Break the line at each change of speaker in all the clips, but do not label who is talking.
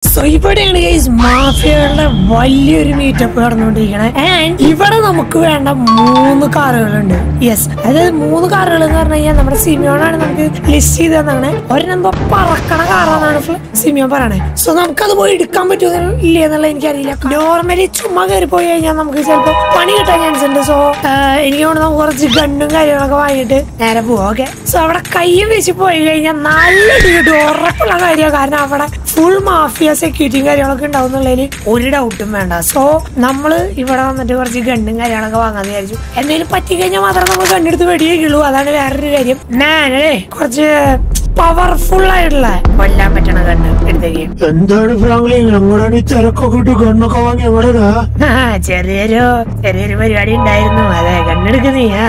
So ഇവിടെയാണ് guys മാഫിയകളുടെ വലിയൊരു meetup നടന്നുകൊണ്ടിരിക്കണേ and ഇവിടെ നമുക്ക് വേണ്ട മൂന്ന് കാറുകളുണ്ട് യെസ് അതായത് മൂന്ന് കാറുകൾ എന്ന് പറഞ്ഞു കഴിഞ്ഞാൽ നമ്മുടെ സിമിയോണാണ് നമുക്ക് ലിസ്റ്റ് ചെയ്ത് തന്നാണ് ഒരെന്തോ പറക്കണ കാറാന്നാണ് ഫ്ല- സിമിയോൺ പറയണേ സോ നമുക്കത് പോയി എടുക്കാൻ പറ്റുമോ ഇല്ലേ എന്നുള്ളത് എനിക്കറിയില്ല നോർമലി ചുമ്മാ കയറി പോയി കഴിഞ്ഞാൽ നമുക്ക് ചിലപ്പോൾ പണി കിട്ടാൻ ചാൻസ് ഉണ്ട് സോ എനിക്ക് തോന്നുന്നു നമുക്ക് കുറച്ച് ഗണ്ണും കാര്യങ്ങളൊക്കെ വാങ്ങിയിട്ട് നേരെ പോവാം ഓക്കെ സോ അവിടെ കയ്യും വെച്ച് പോയി കഴിഞ്ഞാൽ നല്ല കിട്ടും ഉറപ്പുള്ള കാര്യമാണ് കാരണം അവിടെ ഫുൾ മാഫിയ സെക്യൂരിറ്റിയും കാര്യങ്ങളൊക്കെ ഉണ്ടാവും എന്നുള്ളതിൽ ഒരു ഡൗട്ടും വേണ്ട സോ നമ്മള് ഇവിടെ വന്നിട്ട് കുറച്ച് ഗണ്ണും കാര്യങ്ങളൊക്കെ വാങ്ങാന്ന് വിചാരിച്ചു എന്തെങ്കിലും പറ്റിക്കഴിഞ്ഞാൽ മാത്രം നമ്മൾ ഗണ്ണെടുത്ത് വെടിയേക്കുള്ളൂ അതാണ് വേറൊരു കാര്യം ഞാനേ കുറച്ച് പവർഫുൾ ആയിട്ടുള്ള കൊല്ലാൻ പറ്റണ ഗണ്ണ് എടുത്തേക്ക്
എന്താണ് ഫ്രാങ്ക്ലി ഞങ്ങളുടെ ഈ തിരക്കൊക്കെ ഇട്ട് കണ്ണൊക്കെ വാങ്ങി എവിടെയാ
ആ, ചെറിയൊരു ചെറിയൊരു പരിപാടി ഉണ്ടായിരുന്നു അതെ കണ്ണെടുക്കുന്നീ ആ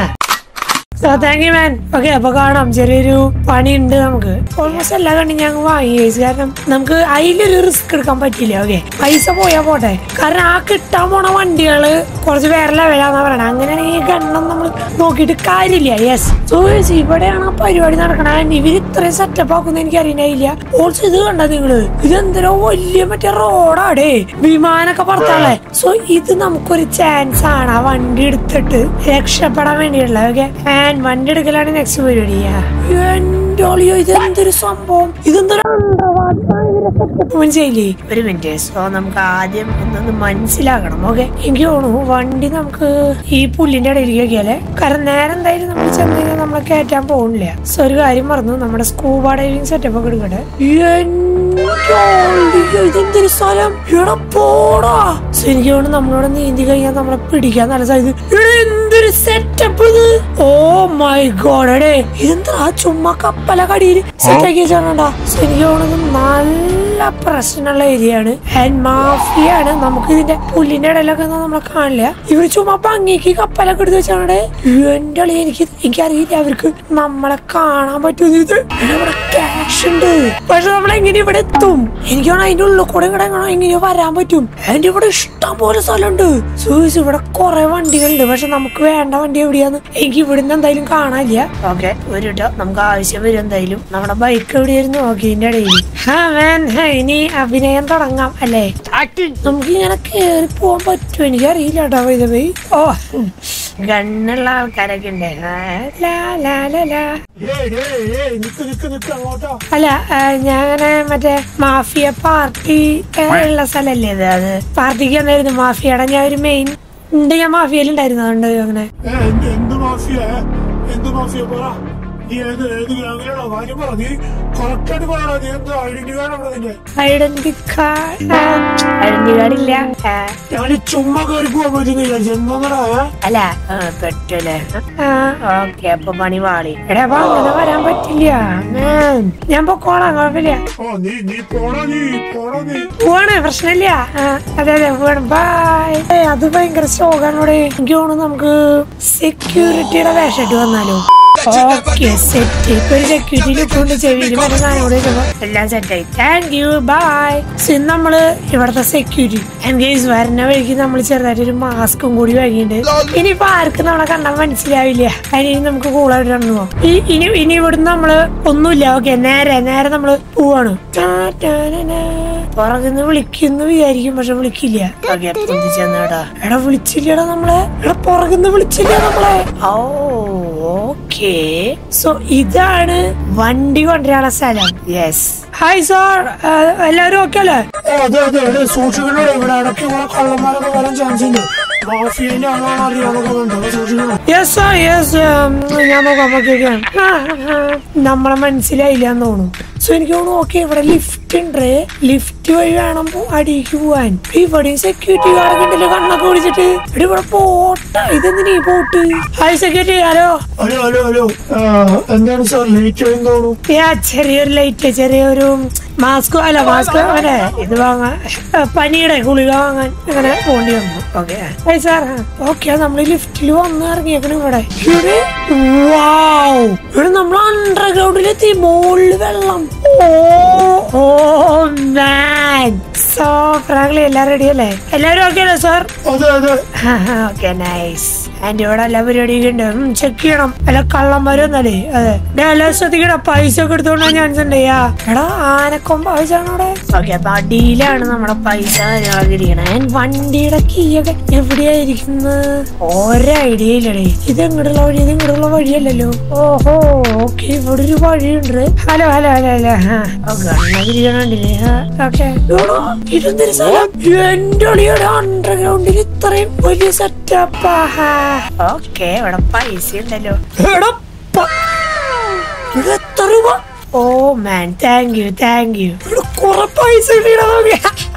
so thank you man okay അപ്പൊ കാണാം ചെറിയൊരു പണിയുണ്ട് നമുക്ക് ഓൾമോസ്റ്റ് എല്ലാ കണ്ണും ഞങ്ങൾ വാങ്ങി guys. കാരണം നമുക്ക് അതിലൊരു റിസ്ക് എടുക്കാൻ പറ്റില്ല ഓക്കെ പൈസ പോയാ പോട്ടെ കാരണം ആ കിട്ടാൻ പോണ വണ്ടികള് കുറച്ച് വേറെ ലെവലാന്നാ പറയണത് അങ്ങനെയാണെങ്കിൽ ഈ ഗണ്ണം നമ്മൾ നോക്കിയിട്ട് കാര്യമില്ല യെസ് സോ ഇവിടെയാണ് ആ പരിപാടി നടക്കണത് And ഇവര് ഇത്രയും സെറ്റപ്പ് ആക്കുന്ന എനിക്ക് അറിയണ്ടായില്ല ഓൾസോ ഇത് കണ്ട നിങ്ങള് ഇതെന്തരോ വലിയ മറ്റേ റോഡാടേ വിമാനൊക്കെ പറത്താളെ സോ ഇത് നമുക്കൊരു ചാൻസ് ആണ് ആ വണ്ടി എടുത്തിട്ട് രക്ഷപ്പെടാൻ വേണ്ടിയുള്ള ഓക്കെ ആൻഡ് വണ്ടി എടുക്കലാണ് നെക്സ്റ്റ് പരിപാടി എന്റെ ഒളിയോ ഇതെന്തൊരു സംഭവം ഇതെന്തൊരു മനസ്സിലായില്ലേ ഒരു മിനിറ്റ് സോ നമുക്ക് ആദ്യം ഒന്നൊന്ന് മനസ്സിലാക്കണം ഓക്കെ എനിക്ക് തോന്നുന്നു വണ്ടി നമുക്ക് ഈ പുല്ലിന്റെ ഇടയിലേക്ക് വെക്കാല്ലേ കാരണം നേരെ എന്തായാലും നമ്മൾ ചെന്ന് കഴിഞ്ഞാൽ നമ്മളെ കയറ്റാൻ പോകുന്നില്ല സോ ഒരു കാര്യം പറഞ്ഞു നമ്മുടെ സ്കൂബ ഡൈവിംഗ് സെറ്റപ്പ് ഒക്കെ എടുക്കട്ടെ എന്റെ ഒളിയോ, ഇതെന്തൊരു സ്ഥലം ഇവിടെ പോടാ സോ എനിക്ക് തോന്നുന്നു നമ്മളോട് നീന്തി കഴിഞ്ഞാൽ നമ്മളെ പിടിക്കാൻ നല്ല സാധ്യത ഇവിടെ എന്തൊരു സെറ്റപ്പ് ഇത് ഓ മൈ ഗോഡ് എടേ ഇതെന്താ ആ ചുമ്മാ കപ്പല കടിയിൽ സെറ്റ് ആക്കി വെച്ചാണ്ടാ സോ എനിക്ക് തോന്നുന്നത് നല്ല പ്രശ്നമുള്ള ഏരിയ ആണ് ആൻഡ് മാഫിയ ആണ് നമുക്ക് ഇതിന്റെ പുല്ലിന്റെ ഇടയിലൊക്കെ ഒന്നും നമ്മളെ കാണില്ല ഇവര് ചുമ്മാ ഭംഗിക്ക് കപ്പലൊക്കെ എടുത്ത് വെച്ചാണ് എന്റെ അളി എനിക്ക് എനിക്കറിയില്ല അവർക്ക് നമ്മളെ കാണാൻ പറ്റും ഇത് ഇവിടെ ക്യാഷ് ഉണ്ട് പക്ഷെ നമ്മൾ എങ്ങനെ ഇവിടെ എത്തും എനിക്ക് തോന്നുന്നു അതിന്റെ ഉള്ളിൽ കൂടെ ഇവിടെ എങ്ങനെ എങ്ങനെയോ വരാൻ പറ്റും എന്റെ ഇവിടെ ഇഷ്ടം പോലെ സ്ഥലമുണ്ട് സൂസ് ഇവിടെ കുറെ വണ്ടികളുണ്ട് പക്ഷെ നമുക്ക് വേണ്ട വണ്ടി എവിടെയാന്ന് എനിക്ക് ഇവിടുന്ന് എന്തായാലും കാണാനില്ല ഓക്കെ ഒരു ട്ടോ നമുക്ക് ആവശ്യം വരും എന്തായാലും നമ്മുടെ ബൈക്ക് എവിടെയായിരുന്നു ഓക്കെ ഇതിന്റെ ഇടയിൽ ഹാ man, ഹാ, ഇനി അഭിനയം തുടങ്ങാം അല്ലേ നമുക്ക് ഇങ്ങനെ കേറി പോവാൻ പറ്റുമോ എനിക്ക് അറിയില്ല കേട്ടോ ഇത് പോയി ഓ ഗണ്ണുള്ള ആൾക്കാരൊക്കെ ഉണ്ട് ആ, ലാ, ലാ, ലാ, ലാ.
ഏയ് ഏയ് ഏയ് നിക്ക് നിക്ക് നിക്ക് അങ്ങോട്ടാ
അല്ല ആ, ഞാൻ മറ്റേ മാഫിയ പാർട്ടി ആ, ഉള്ള സ്ഥലല്ലേ ഇത് അത് പാർട്ടിക്ക് എന്തായിരുന്നു മാഫിയയുടെ ഞാൻ ഒരു മെയിൻ ഉണ്ട് ഞാൻ മാഫിയയിലുണ്ടായിരുന്നു അതുകൊണ്ട് അങ്ങനെ
ഏ, എന്ത് എന്ത് മാഫിയ ഏ? എന്ത് മാഫിയ പറ നീ ഏത് ഏത് ഗ്യാങ്ങിലാണോ കാര്യം പറ നീ കറക്റ്റായിട്ട് പറ നീ എന്ത് ഐഡന്റി കാർഡ് ഉണ്ടോ നിന്റെ
ഐഡന്റി കാർഡ് ഐഡന്റി കാർഡ് ഇല്ല ആ,
ഞാൻ ചുമ്മാ കയറി പോകാൻ പറ്റുന്നില്ല എന്താ
അല്ല ആ, പെട്ടല്ലേ ആ ഓക്കെ അപ്പൊ പണി വാളി എടാ അപ്പൊ അങ്ങനെ വരാൻ പറ്റില്ല ഉം, ഞാൻ പൊക്കോളാം കുഴപ്പമില്ല
ഓ നീ നീ പോടാ നീ പോടാ നീ
പോവാണ് പ്രശ്നമില്ല ആ, അതെ അതെ പോവാണ് ബൈ അത് ഭയങ്കര ശോകാണോടെ എനിക്ക് തോന്നുന്നു നമുക്ക് സെക്യൂരിറ്റിയുടെ വേഷമായിട്ട് വന്നാലോ ഓക്കെ സെറ്റ് ഇപ്പൊ ഒരു സെക്യൂരിറ്റി ലുക്കുണ്ട് ചെവിയിൽ മറ്റേ സാധനം വെച്ചപ്പോ എല്ലാം സെറ്റായി താങ്ക് യു ബൈ ഇന്ന് നമ്മള് ഇവിടത്തെ സെക്യൂരിറ്റി എൻഗേജ് വരുന്ന വഴിക്ക് നമ്മൾ ചെറുതായിട്ട് ഒരു മാസ്കും കൂടി വാങ്ങിയിട്ടുണ്ട് ഇനിയിപ്പോ ആർക്കും നമ്മളെ കണ്ടാൽ മനസ്സിലാവില്ല അതിന് നമുക്ക് കൂളായിട്ട് നടന്നു പോവാം ഈ- ഇനി ഇനി ഇവിടുന്ന് നമ്മള് ഒന്നുമില്ല ഓക്കെ നേരെ നേരെ നമ്മള് പോവാണ് ടാ, ടാ, ടാ, ടാ. പുറകുന്ന് വിളിക്കുന്നു വിചാരിക്കും പക്ഷെ വിളിക്കില്ല ഓക്കെ പൊന്തിച്ചെന്നാടാ എടാ വിളിച്ചില്ലടാ നമ്മളെ എടാ പുറകുന്ന് വിളിച്ചില്ല നമ്മളെ ഓ ഓക്കെ സോ ഇതാണ് വണ്ടി കൊണ്ടുവരാനുള്ള സ്ഥലം യെസ് ഹായ് സാർ എല്ലാവരും ഓക്കെ അല്ലേ
ഓ അതെ അതെ അതെ സൂക്ഷിക്കണോ ഇവിടെ ഇടയ്ക്ക് ഇവിടെ കള്ളന്മാരൊക്കെ വരാൻ ചാൻസ് ഉണ്ട് മാഫിയന്റെ ആളാണ് അറിയാനൊക്കെ ഉണ്ട് അപ്പൊ സൂക്ഷിക്കണം
യെസ് സാർ യെസ് ഞാൻ നോക്കാം ഓക്കെ നമ്മളെ മനസ്സിലായില്ല എന്ന് തോന്നുന്നു സോ എനിക്ക് തോന്നുന്നു ഓക്കെ ഇവിടെ ലിഫ്റ്റ് ഉണ്ട് ലിഫ്റ്റ് വഴി വേണം പോ- അടിയിലേക്ക് പോവാൻ ഇവിടെയും സെക്യൂരിറ്റി ഗാർഡ് ഉണ്ടല്ലോ കണ്ണൊക്കെ പിടിച്ചിട്ട് ഇവിടെ ഇവിടെ പോട്ട ഇതെന്തിനാ ഈ pot hi security hello
hello hello hello ആ, എന്താണ് സാർ ലേറ്റ് ആയി തോന്നുന്നു
യാ ചെറിയൊരു ലൈറ്റ് ചെറിയൊരു മാസ്ക് അല്ല മാസ്ക് അങ്ങനെ ഇത് വാങ്ങാൻ ആ, പനിയുടെ ഗുളിക വാങ്ങാൻ അങ്ങനെ പോണ്ടി വന്നു ഓക്കെ സാർ ഓക്കെ നമ്മൾ ലിഫ്റ്റിൽ വന്ന് ഇറങ്ങിയേക്കണം ഇവിടെ ഇവിടെ വാവ് ഇവിടെ നമ്മൾ അണ്ടർഗ്രൗണ്ടിലെത്തി മുകളിൽ വെള്ളം ഓ ഓ മാൻ സോ ഫ്രാങ്ക്ലി എല്ലാം റെഡി അല്ലേ എല്ലാവരും ഓക്കെ അല്ലേ സാർ
അതെ അതെ
ഓക്കെ നൈസ് ആന്റി ഇവിടെ എല്ലാ പരിപാടിയൊക്കെ ഉണ്ട് ചെക്ക് ചെയ്യണം അല്ല കള്ളന്മാരും ഒന്നല്ലേ അതെ ഡേ, എല്ലാം ശ്രദ്ധിക്കണം പൈസ ഒക്കെ എടുത്തോണ്ടാ ചാൻസ് ഉണ്ട് യാ എടാ ആനക്കൊമ്പ പൈസ ആണ് അവിടെ ഓക്കെ അപ്പൊ അടിയിലാണ് നമ്മുടെ പൈസ കാര്യങ്ങളൊക്കെ ഇരിക്കണേ And വണ്ടിയുടെ കീയൊക്കെ എവിടെയായിരിക്കുന്നത് ഓരോ ഐഡിയ ഇല്ലടേ ഇത് എങ്ങോട്ടുള്ള വഴി ഇത് എങ്ങോട്ടുള്ള വഴിയല്ലല്ലോ ഓഹോ ഓക്കെ ഇവിടെ ഒരു വഴിയുണ്ട് ഹലോ ഹലോ ഹലോ ഹലോ ഗണ്ണതിരിക്കണുണ്ടില്ലേ ഓക്കെ ഇതെന്തൊരു സ്ഥലം എന്റെ ഒളിയുടെ അണ്ടർഗ്രൗണ്ടിൽ ഇത്രയും വലിയ സെറ്റപ്പ് ഓക്കെ ഇവിടെ പൈസ ഉണ്ടല്ലോ എടാ പ- ഇവിടെ എത്ര രൂപ ഓ man thank you thank you ഇവിടെ കുറെ പൈസ കിട്ടിയിടാ നോക്കി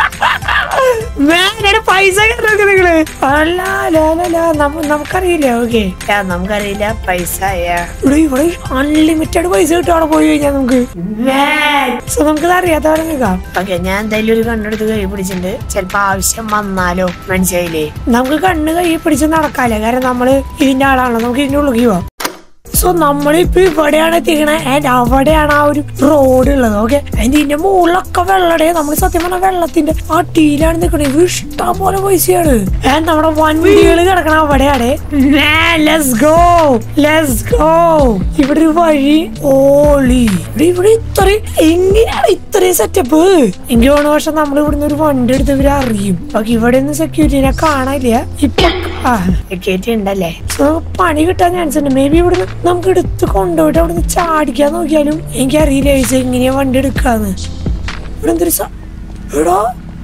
മാൻ പൈസ കിട്ടുന്നത് നിങ്ങള് അല്ല അല്ല അല്ല, അല്ല നമ്മ- നമുക്കറിയില്ല ഓക്കെ നമുക്കറിയില്ല പൈസ യാ. ഇവിടെ ഇവിടെ അൺലിമിറ്റഡ് പൈസ കിട്ടും അവിടെ പോയി കഴിഞ്ഞാൽ നമുക്ക് സോ നമുക്കത് അറിയാത്തവരെ നിൽക്കാം ഓക്കെ ഞാൻ എന്തായാലും ഒരു കണ്ണെടുത്ത് കൈ പിടിച്ചിട്ടുണ്ട് ചിലപ്പോ ആവശ്യം വന്നാലോ മനസ്സിലായില്ലേ നമുക്ക് കണ്ണ് കൈ പിടിച്ച് നടക്കാല്ലേ കാരണം നമ്മള് ഇതിന്റെ ആളാണല്ലോ നമുക്ക് ഇതിന്റെ ഉള്ളിൽ പോവാം സോ നമ്മളിപ്പോ ഇവിടെയാണ് എത്തിക്കണേ ആൻഡ് അവിടെയാണ് ആ ഒരു റോഡ് ഉള്ളത് ഓക്കെ അതിന്റെ ഇതിന്റെ മുകളിലൊക്കെ വെള്ളടേ നമ്മൾ സത്യം പറഞ്ഞ വെള്ളത്തിന്റെ അടിയിലാണ് നിൽക്കണേ ഇത് ഇഷ്ടം പോലെ പൈസയാണ് ആൻഡ് നമ്മുടെ വണ്ടികൾ കിടക്കണ അവിടെയാണ് ലെറ്റ്സ് ഗോ ലെറ്റ്സ് ഗോ ഇവിടെ ഒരു വഴി ഓളി ഇവിടെ ഇവിടെ ഇത്രയും എങ്ങനെയാണ് ഇത്രയും സെറ്റപ്പ് എനിക്ക് തോന്നുന്നു പക്ഷെ നമ്മൾ ഇവിടുന്ന് ഒരു വണ്ടി എടുത്ത് ഇവരെ അറിയും ഓക്കെ ഇവിടെ ഒന്നും സെക്യൂരിറ്റിനെ കാണാനില്ല ഇപ്പൊ ആ സെക്യൂരിറ്റി ഉണ്ടല്ലേ സോ പണി കിട്ടാൻ ചാൻസ് ഉണ്ട് മേ ബി ഇവിടുന്ന് നമുക്ക് എടുത്ത് കൊണ്ടുപോയിട്ട് അവിടുന്ന് ചാടിക്കാൻ നോക്കിയാലും എനിക്കറിയില്ല ചോദിച്ചാൽ എങ്ങനെയാ വണ്ടി എടുക്കാന്ന് ഇവിടെ എന്തൊരു സ- എടാ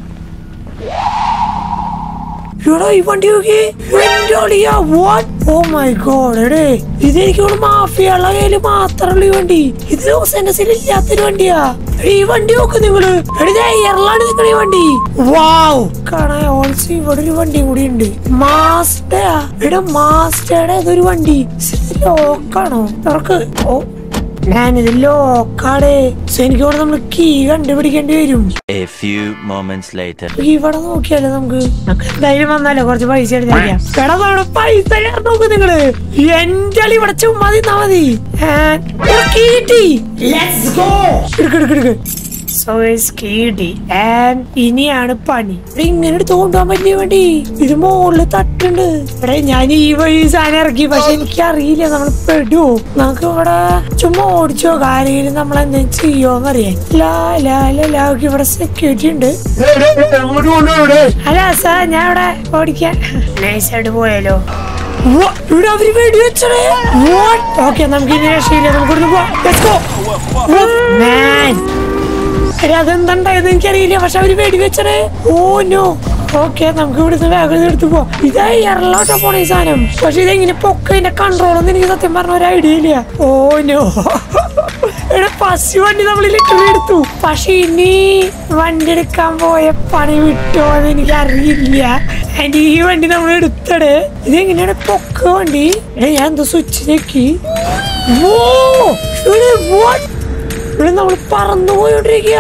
എടാ ഈ വണ്ടി നോക്കി എന്റെ അളിയാ വാട്ട് ഓ മൈ ഗോഡ് എടേ ഇത് എനിക്ക് തോന്നുന്നു മാഫിയുള്ള കയ്യില് മാത്രമുള്ള ഈ വണ്ടി ഇത് ലോസൻഡസിൽ ഇല്ലാത്തൊരു വണ്ടിയാ എടീ, ഈ വണ്ടി നോക്ക് നിങ്ങള് എടി എയറിലാണ് നിൽക്കണ ഈ വണ്ടി വാവ് കാണാൻ ഓൾസോ ഇവിടെ ഒരു വണ്ടിയും കൂടി ഉണ്ട് മാസ്റ്റയാ എടാ മാസ്റ്റയുടെ ഏതൊരു വണ്ടി ലോക്കാണോ തുറക്ക് ഓ ഞാനിത് ലോക്കാടേ സോ എനിക്ക് ഇവിടെ നമ്മൾ കീ കണ്ടുപിടിക്കേണ്ടി വരും
A few moments later.
ഇവിടെ നോക്കിയാലോ നമുക്ക് നമുക്ക് എന്തായാലും വന്നാലോ കുറച്ച് പൈസ എടുത്തേക്കാം എടാ നമ്മുടെ പൈസ ഞാൻ നോക്ക് നിങ്ങള് എന്റെ അളി ഇവിടെ ചുമ്മാ തിന്നാ മതി And ഒരു key കിട്ടി ലെറ്റ്സ് ഗോ എടുക്ക് എടുക്ക് എടുക്ക് സോ കിട്ടി ആൻഡ് ഇനിയാണ് പണി ഇവിടെ ഇങ്ങനെ എടുത്ത് കൊണ്ടുപോകാൻ പറ്റിയ വേണ്ടി ഇത് മുകളിൽ തട്ടുണ്ട് ഇവിടെ ഞാൻ ഈ വഴി സാധനം ഇറക്കി പക്ഷെ എനിക്ക് അറിയില്ല നമ്മൾ പെടുവോ നമുക്ക് ഇവിടെ ചുമ്മാ ഓടിച്ചോ ആരെങ്കിലും നമ്മൾ എന്തെങ്കിലും ചെയ്യുമോന്ന് അറിയാൻ ലാ ലാ ലാ ലാ ഓക്കേ, ഇവിടെ സെക്യൂരിറ്റി ഉണ്ട്
അങ്ങോട്ട് കൊണ്ടുപോടെ
അല്ല സാർ ഞാൻ ഇവിടെ ഓടിക്കാൻ നൈസായിട്ട് പോയാലോ What? ഇവിടെ അവര് വെടിവെച്ചടേ ഓക്കെ നമുക്ക് ഇനി രക്ഷയില്ല നമുക്ക് ഇവിടുന്ന് പോവാം Let's go. Oh, man. എടാ, അതെന്തുണ്ടായത് എനിക്കറിയില്ല പക്ഷെ അവര് വെടിവെച്ചടേ ഓ നോ ഓക്കെ നമുക്ക് ഇവിടുന്ന് വേഗം എടുത്ത് പോവാം ഇതാ എറലോട്ടാ പോണ ഈ സാധനം പക്ഷെ ഇതെങ്ങനെ പൊക്ക ഇതിന്റെ കൺട്രോൾ ഒന്നും എനിക്ക് സത്യം പറഞ്ഞ ഒരു ഐഡിയ ഇല്ല ഓ നോ എടാ പശു വണ്ടി നമ്മൾ ലിറ്ററിൽ എടുത്തു പക്ഷെ ഇനി വണ്ടി എടുക്കാൻ പോയ പണി വിട്ടോ എന്ന് എനിക്ക് അറിയില്ല ആൻഡ് ഈ വണ്ടി നമ്മൾ എടുത്തടേ ഇതെങ്ങനെയാണ് പൊക്ക വണ്ടി എടാ ഞാൻ എന്തോ സ്വിച്ച് ഞെക്കി ഓ ഇവിടെ what? ഇവിടെ നമ്മൾ പറന്നു പോയോണ്ടിരിക്കുക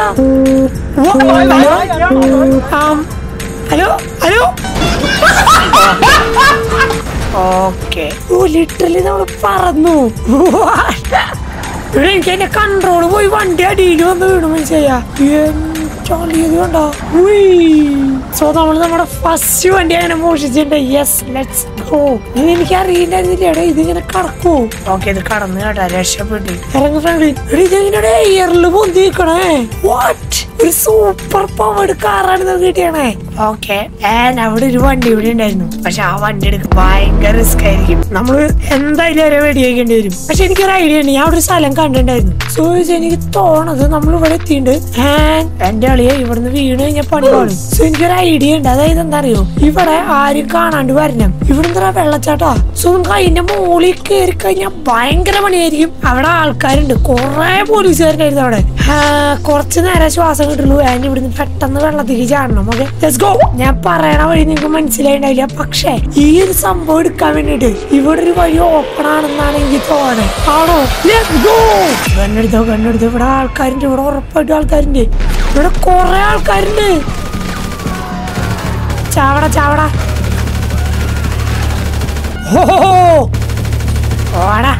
ഹലോ ഹലോ ഓക്കെ ഓ ലിറ്ററലി നമ്മൾ പറന്നു ഇവിടെ എനിക്ക് അതിന്റെ കൺട്രോൾ പോയി വണ്ടി അടിയിൽ വന്ന് വീണു മനസ്സിലാ ചളിയത് കണ്ടോ സോ നമ്മൾ നമ്മുടെ ഫസ്റ്റ് വണ്ടി അങ്ങനെ മോഷിച്ചിട്ടുണ്ട് യെസ് ലെറ്റ്സ് ഗോ ഇത് എനിക്ക് അറിയില്ലായിരുന്നില്ല എടാ ഇതിങ്ങനെ കടക്കൂ ഓക്കെ ഇത് കടന്നു കേട്ടാ രക്ഷപ്പെട്ടു ഇറങ്ങി ഫ്രണ്ട് ഇതെങ്ങനെ എയറിൽ പൊന്തി നിൽക്കണേ വാട്ട് ഒരു സൂപ്പർ പവർഡ് കാറാണ് നമുക്ക് കിട്ടിയണേ ഓക്കെ ആൻഡ് അവിടെ ഒരു വണ്ടി ഇവിടെ ഉണ്ടായിരുന്നു പക്ഷെ ആ വണ്ടി എടുക്കാൻ ഭയങ്കര റിസ്ക് ആയിരിക്കും നമ്മൾ എന്തായാലും അവരെ വെടിയേക്കേണ്ടി വരും പക്ഷെ എനിക്കൊരു ഐഡിയ ഉണ്ട് ഞാൻ അവിടെ ഒരു സ്ഥലം കണ്ടിട്ടുണ്ടായിരുന്നു സോ എനിക്ക് തോണത് നമ്മൾ ഇവിടെ എത്തിയിട്ടുണ്ട് ആൻഡ് എന്റെ അളിയെ ഇവിടുന്ന് വീണ് കഴിഞ്ഞാൽ പണി കാണും സോ എനിക്കൊരു ഐഡിയ ഉണ്ട് അതായത് എന്താ അറിയോ ഇവിടെ ആരും കാണാണ്ട് വരണം ഇവിടെ എന്താ വെള്ളച്ചാട്ടാ സോ നമുക്ക് അതിന്റെ മുകളിൽ കയറി കഴിഞ്ഞാൽ ഭയങ്കര പണിയായിരിക്കും അവിടെ ആൾക്കാരുണ്ട് കുറെ പോലീസുകാരുണ്ടായിരുന്നു അവിടെ ആ, കുറച്ച് നേരം ശ്വാസം കിട്ടുള്ളൂ ആൻഡ് ഇവിടുന്ന് പെട്ടെന്ന് വെള്ളത്തിലേക്ക് ചാടണം ഓക്കെ ലെറ്റ്സ് ഗോ ഞാൻ പറയണ വഴി നിങ്ങൾക്ക് മനസ്സിലായിണ്ടാവില്ല പക്ഷേ ഈ ഒരു സംഭവം എടുക്കാൻ വേണ്ടിട്ട് ഇവിടെ ഒരു വഴി ഓപ്പൺ ആണെന്നാണ് എനിക്ക് തോന്നുന്നത് ആണോ ലെറ്റ്സ് ഗോ കണ്ണെടുത്തോ കണ്ണെടുത്തോ ഇവിടെ ആൾക്കാരുണ്ട് ഇവിടെ ഉറപ്പായിട്ടും ആൾക്കാരുണ്ട് ഇവിടെ കുറെ ആൾക്കാരുണ്ട് ചാവട ചാവട ഹോ ഹോ, ഹോ. ഓടാ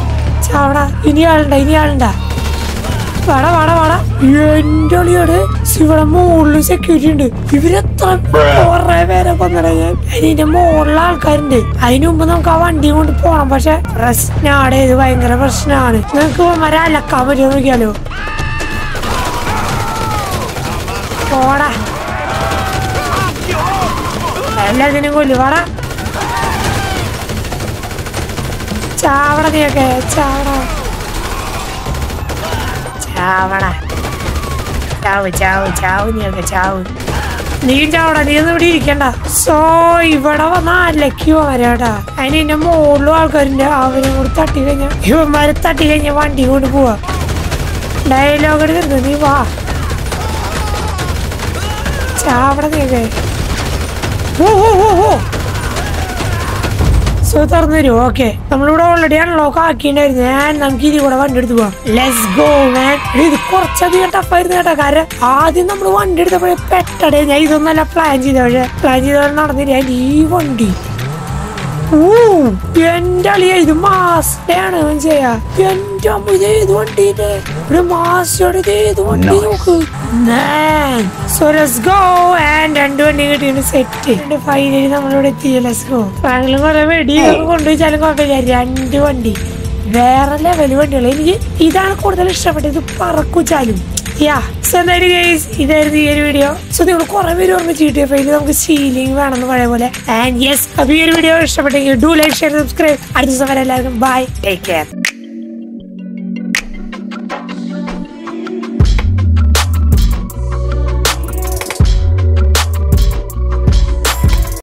ചാവട ഇനി ആളുണ്ട ഇനി ആളുണ്ട വാടാ വാടാ വാടാ എന്റെ ഒളിയോട് ഇവിടെ മുകളിൽ സെക്യൂരിറ്റി ഉണ്ട് ഇവരെത്ര കുറെ പേരെ കൊന്നിട ഞാൻ അതിന്റെ മുകളിലെ ആൾക്കാരുണ്ട് അതിന് മുമ്പ് നമുക്ക് ആ വണ്ടി കൊണ്ട് പോണം പക്ഷെ പ്രശ്നമാണ് ഇത് ഭയങ്കര പ്രശ്നമാണ് നിങ്ങൾക്ക് മരം അലക്കാൻ പറ്റുമോ നോക്കിയാലോ പോടാ എല്ലാത്തിനും കൊല്ലു വാടാ ചാവട നീയൊക്കെ ചാവട ചാവട ചാവ് ചാവ് ചാവ് നീയൊക്കെ ചാവ് നീ ചാവട നീ ഒന്നും ഇവിടെ ഇരിക്കണ്ട സോ ഇവിടെ വന്ന അലക്കി വരാടാ അതിന് എന്റെ മുകളിലും ആൾക്കാരുണ്ട് അവരെ കൂടി തട്ടി കഴിഞ്ഞാ ഇവന്മാരെ തട്ടി കഴിഞ്ഞാ വണ്ടി കൊണ്ട് പോവാ ഡയലോഗ് എടുക്കരുത് നീ വാ ചാവട നീയൊക്കെ ഓ ഓ ഓ ഓ സോ തുറന്നു തരും ഓക്കെ നമ്മളിവിടെ ഓൾറെഡി അൺലോക്ക് ആക്കിണ്ടായിരുന്നു ഞാൻ നമുക്ക് ഇനി കൂടെ വണ്ടി എടുത്ത് പോവാം ലെറ്റ്സ് ഗോ മാൻ ഇത് കുറച്ചധികം ടഫായിരുന്നു കേട്ടോ കാരണം ആദ്യം നമ്മൾ വണ്ടി എടുത്തപ്പോഴേ പെട്ടടേ ഞാൻ ഇതൊന്നല്ല പ്ലാൻ ചെയ്ത പക്ഷേ പ്ലാൻ ചെയ്ത നടന്നില്ല ഞാൻ ഈ വണ്ടി ഓ എന്റെ അളിയ ഇത് മാസ്റ്റയാണ് ചെയ്യാ എന്റെ അമ്മ ഇത് ഏത് വണ്ടീന്റെ ഇവിടെ മാസ്റ്റയുടെ ഇത് ഏത് വണ്ടി നോക്ക് സോ ലെറ്റ്സ് ഗോ ആൻഡ് രണ്ട് വണ്ടി കിട്ടിയിട്ട് സെറ്റ് ഫൈനലി നമ്മളിവിടെ എത്തി ലെറ്റ്സ് ഗോ ബാംഗ്ലൂർ കുറെ വെടി ഇതൊക്കെ കൊണ്ടുവച്ചാലും കുഴപ്പമില്ല രണ്ട് വണ്ടി വേറെ ലെവൽ വണ്ടികൾ എനിക്ക് ഇതാണ് കൂടുതൽ ഇഷ്ടപ്പെട്ടത് ഇത് പറക്കുച്ചാലും യാ സോ എന്തായാലും ഗൈസ് ഇതായിരുന്നു ഈ ഒരു വീഡിയോ സോ നിങ്ങൾ കുറെ പേര് ഓർമ്മ ജി ടി എഫ് നമുക്ക് സീലിംഗ് വേണമെന്ന് പഴയ പോലെ ആൻഡ് യെസ് അപ്പൊ ഈ ഒരു വീഡിയോ ഇഷ്ടപ്പെട്ടെങ്കിൽ ഡു ലൈക്ക് ഷെയർ സബ്സ്ക്രൈബ് അടുത്ത ദിവസം വരെ എല്ലാവർക്കും ബൈ ടേക്ക് കെയർ